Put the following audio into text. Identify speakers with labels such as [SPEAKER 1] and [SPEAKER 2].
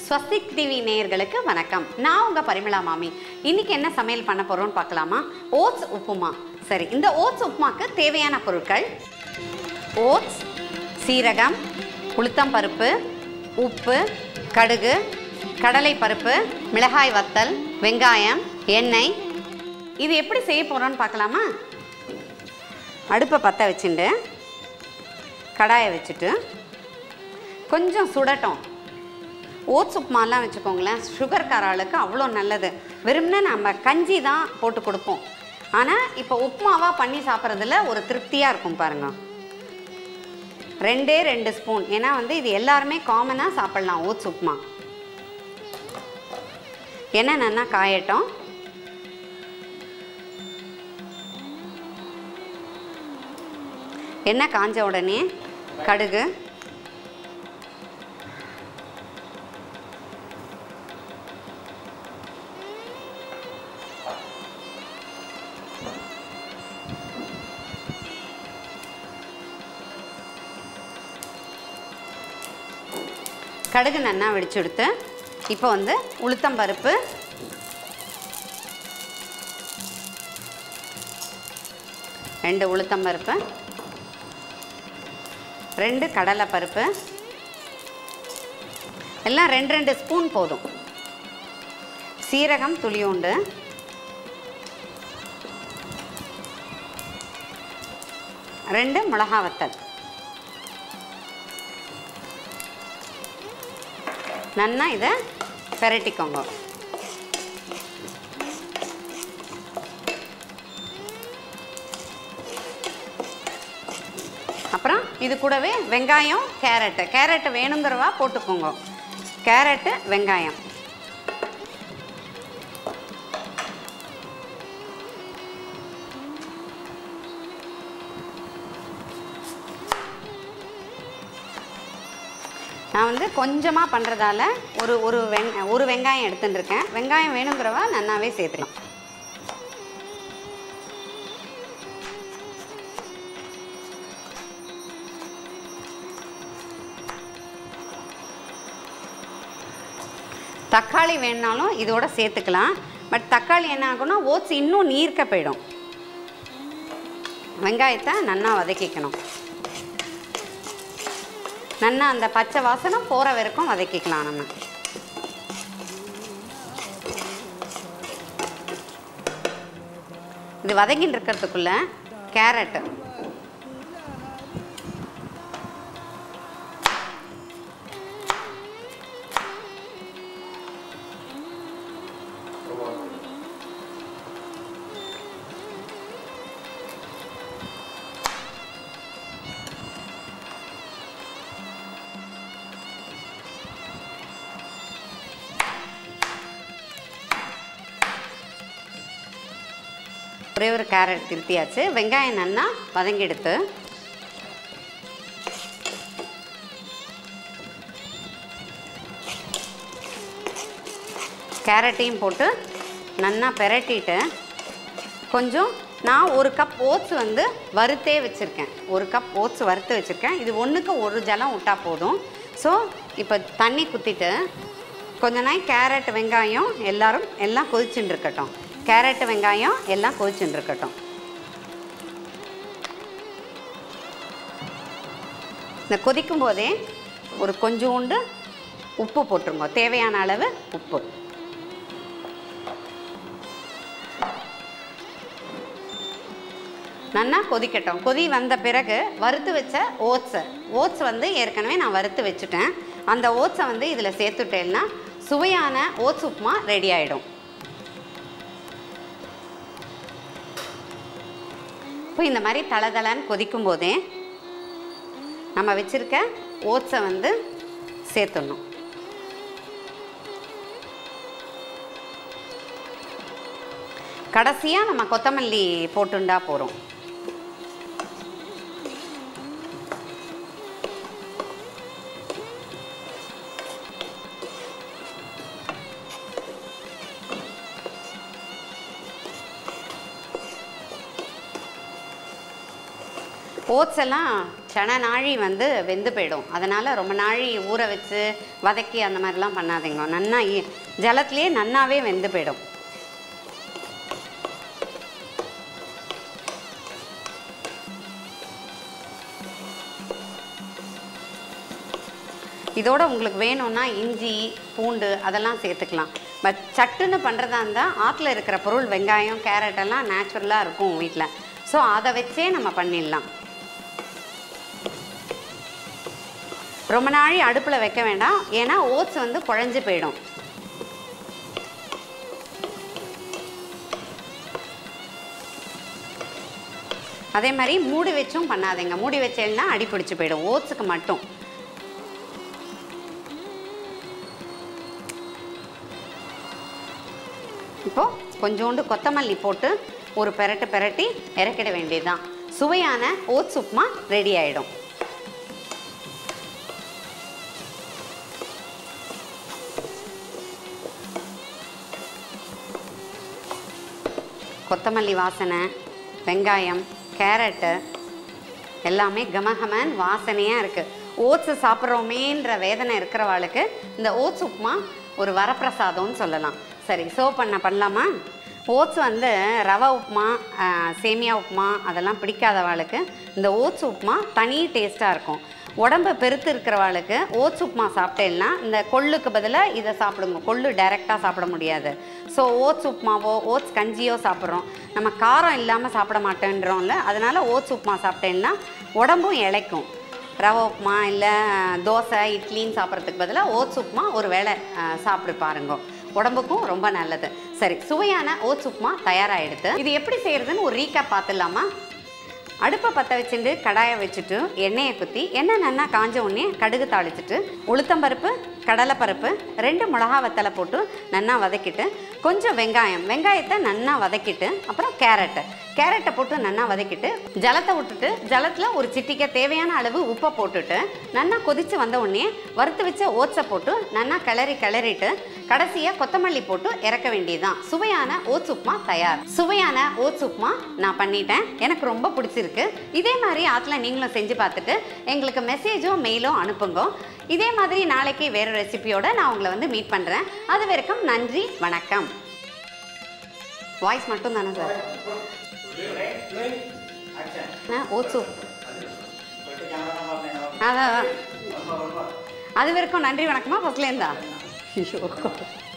[SPEAKER 1] Swastik TV நேயர்களுக்கு வணக்கம் நான் உங்க பரிமளா மாமி இன்னைக்கு என்ன சமையல் பண்ண போறோம்னு பார்க்கலாமா ஓட்ஸ் உப்புமா சரி இந்த ஓட்ஸ் உப்புமாக்கு தேவையான பொருட்கள் ஓட்ஸ் சீரகம் உளுத்தம்பருப்பு உப்பு கடுகு கடலை பருப்பு மிளகாய் வத்தல் வெங்காயம் எண்ணெய் இது எப்படி செய்ய போறோம்னு பார்க்கலாமா அடுப்பை பற்ற வச்சுட்டு கடாயை வச்சுட்டு கொஞ்சம் சுடட்டும் ஓட்ஸ் உப்புமாலாம் வச்சுக்கோங்களேன் சுகர் ஆளுக்கு அவ்வளோ நல்லது வெறும்னே நம்ம கஞ்சி தான் போட்டு கொடுப்போம் ஆனால் இப்போ உப்புமாவாக பண்ணி சாப்பிட்றதுல ஒரு திருப்தியாக இருக்கும் பாருங்க ரெண்டே ரெண்டு ஸ்பூன் ஏன்னா வந்து இது எல்லாருமே காமனாக சாப்பிட்லாம் ஓட்ஸ் உப்புமா என்னென்னா காயட்டும் எண்ணெய் காஞ்ச உடனே கடுகு கடுகு நன்னா வெடிச்சுடுத்து இப்போ வந்து உளுத்தம்பருப்பு ரெண்டு உளுத்தம்பருப்பு ரெண்டு கடலைப்பருப்பு எல்லாம் ரெண்டு ரெண்டு ஸ்பூன் போதும் சீரகம் துளியுண்டு ரெண்டு மிளகா வத்தல் நன்னா இதை பெரட்டிக்கோங்க அப்புறம் இது கூடவே வெங்காயம் கேரட்டு கேரட்டு வேணுங்கிறவா போட்டுக்கோங்க கேரட்டு வெங்காயம் நான் வந்து கொஞ்சமாக பண்ணுறதால ஒரு ஒரு வெங் ஒரு வெங்காயம் எடுத்துட்டு இருக்கேன் வெங்காயம் வேணுங்கிறவா நன்னாவே சேர்த்துக்கலாம் தக்காளி வேணுனாலும் இதோட சேர்த்துக்கலாம் பட் தக்காளி என்ன ஆகும்னா ஓட்ஸ் இன்னும் நீர்க்க போயிடும் வெங்காயத்தை நன்னா வதக்கிக்கணும் நன்னா அந்த பச்சை வாசனை போகிற வரைக்கும் வதக்கிக்கலாம் நம்ம இது வதங்கிட்டு இருக்கிறதுக்குள்ள கேரட்டு ஒரே ஒரு கேரட் திருத்தியாச்சு வெங்காயம் நன்னா வதங்கி எடுத்து கேரட்டையும் போட்டு நன்னா பெரட்டிட்டு கொஞ்சம் நான் ஒரு கப் ஓட்ஸ் வந்து வறுத்தே வச்சுருக்கேன் ஒரு கப் ஓட்ஸ் வறுத்து வச்சுருக்கேன் இது ஒன்றுக்கு ஒரு ஜலம் விட்டால் போதும் ஸோ இப்போ தண்ணி குத்திட்டு கொஞ்ச நாள் கேரட் வெங்காயம் எல்லாரும் எல்லாம் கொதிச்சுட்டு இருக்கட்டும் கேரட் வெங்காயம் எல்லாம் கொதிச்சுட்டு இருக்கட்டும் இந்த கொதிக்கும் போதே ஒரு கொஞ்சோண்டு உப்பு போட்டுருங்க தேவையான அளவு உப்பு நன்னா கொதிக்கட்டும் கொதி வந்த பிறகு வறுத்து வச்ச ஓட்ஸை ஓட்ஸ் வந்து ஏற்கனவே நான் வறுத்து வச்சுட்டேன் அந்த ஓட்ஸை வந்து இதில் சேர்த்துட்டேன்னா சுவையான ஓட்ஸ் உப்புமா ரெடி ஆகிடும் இப்போ இந்த மாதிரி தளதளன்னு கொதிக்கும் போதே நம்ம வச்சுருக்க ஓட்ஸை வந்து சேர்த்துடணும் கடைசியாக நம்ம கொத்தமல்லி போட்டுண்டா போகிறோம் ஓட்ஸ் எல்லாம் சன நாழி வந்து வெந்து போயிடும் அதனால் ரொம்ப நாழி ஊற வச்சு வதக்கி அந்த மாதிரிலாம் பண்ணாதீங்க நன்னா இ- ஜலத்திலேயே நன்னாவே வெந்து போயிடும் இதோட உங்களுக்கு வேணும்னா இஞ்சி பூண்டு அதெல்லாம் சேர்த்துக்கலாம் பட் சட்டுன்னு பண்ணுறதா இருந்தால் ஆற்றுல இருக்கிற பொருள் வெங்காயம் கேரட் எல்லாம் நேச்சுரலாக இருக்கும் வீட்டில் ஸோ அதை வச்சே நம்ம பண்ணிடலாம் ரொம்ப நாழி அடுப்பில் வைக்க வேண்டாம் ஏன்னா ஓட்ஸ் வந்து குழஞ்சு போயிடும் அதே மாதிரி மூடி வச்சும் பண்ணாதீங்க மூடி வச்சேன்னா அடி பிடிச்சு போயிடும் ஓட்ஸுக்கு மட்டும் இப்போ கொஞ்சோண்டு கொத்தமல்லி போட்டு ஒரு பெரட்டு பெரட்டி இறக்கிட வேண்டியதுதான் சுவையான ஓட்ஸ் உப்புமா ரெடி ஆயிடும் கொத்தமல்லி வாசனை வெங்காயம் கேரட்டு எல்லாமே கமகமன் வாசனையாக இருக்குது ஓட்ஸ் சாப்பிட்றோமேன்ற வேதனை இருக்கிறவாளுக்கு இந்த ஓட்ஸ் உப்புமா ஒரு வரப்பிரசாதம்னு சொல்லலாம் சரி சர்வ் பண்ண பண்ணலாமா ஓட்ஸ் வந்து ரவை உப்புமா ஆஹ், சேமியா உப்புமா அதெல்லாம் பிடிக்காதவாளுக்கு இந்த ஓட்ஸ் உப்புமா தனி டேஸ்ட்டாக இருக்கும் உடம்பு பெருத்து இருக்கிறவாளுக்கு ஓட்ஸ் உப்புமா சாப்பிட்டேன்னா இந்த கொள்ளுக்கு பதிலாக இதை சாப்பிடுங்க கொள்ளு டைரெக்டாக சாப்பிட முடியாது ஸோ ஓட்ஸ் உப்புமாவோ ஓட்ஸ் கஞ்சியோ சாப்பிட்றோம் நம்ம காரம் இல்லாமல் சாப்பிட மாட்டேன்றோம்ல அதனால் ஓட்ஸ் உப்புமா சாப்பிட்டேன்னா உடம்பும் இளைக்கும் ரவை உப்புமா இல்லை தோசை இட்லின்னு சாப்பிட்றதுக்கு பதிலாக ஓட்ஸ் உப்புமா ஒரு வேளை அஹ், சாப்பிட்டு பாருங்க உடம்புக்கும் ரொம்ப நல்லது சரி சுவையான ஓட்ஸ் உப்புமா தயாராகிடுது இது எப்படி செய்யறதுன்னு ஒரு ரீகேப் பார்த்துடலாமா அடுப்பை பற்ற வச்சுட்டு கடாயை வச்சுட்டு எண்ணெயை குத்தி எண்ணெய் நல்லா காஞ்ச உடனே கடுகு தாளிச்சிட்டு உளுத்தம்பருப்பு கடலைப்பருப்பு ரெண்டு மிளகா வத்தலை போட்டு நல்லா வதக்கிட்டு கொஞ்சம் வெங்காயம் வெங்காயத்தை நல்லா வதக்கிட்டு அப்புறம் கேரட்டு கேரட்டை போட்டு நல்லா வதக்கிட்டு ஜலத்தை விட்டுட்டு ஜலத்தில் ஒரு சிட்டிக்க தேவையான அளவு உப்பை போட்டுட்டு நல்லா கொதித்து வந்த உடனே வறுத்து வச்ச ஓட்ஸை போட்டு நல்லா கிளறி கிளறிட்டு கடைசியாக கொத்தமல்லி போட்டு இறக்க வேண்டியதுதான் சுவையான ஓட்ஸ் உப்புமா தயார் சுவையான ஓட்ஸ் உப்புமா நான் பண்ணிட்டேன் எனக்கு ரொம்ப பிடிச்சிருக்கு இதே மாதிரி ஆற்றுல நீங்களும் செஞ்சு பார்த்துட்டு எங்களுக்கு மெசேஜோ மெயிலோ அனுப்புங்க இதே மாதிரி நாளைக்கு வேறு ரெசிபியோட நான் உங்களை வந்து மீட் பண்ணுறேன் அது வரைக்கும் நன்றி வணக்கம் வாய்ஸ் மட்டும் தானே சார் ஓட்ஸ் உப் அதான் அதான். அது வரைக்கும் நன்றி வணக்கமா ஃபஸ்ட்லேருந்தா ஐயோ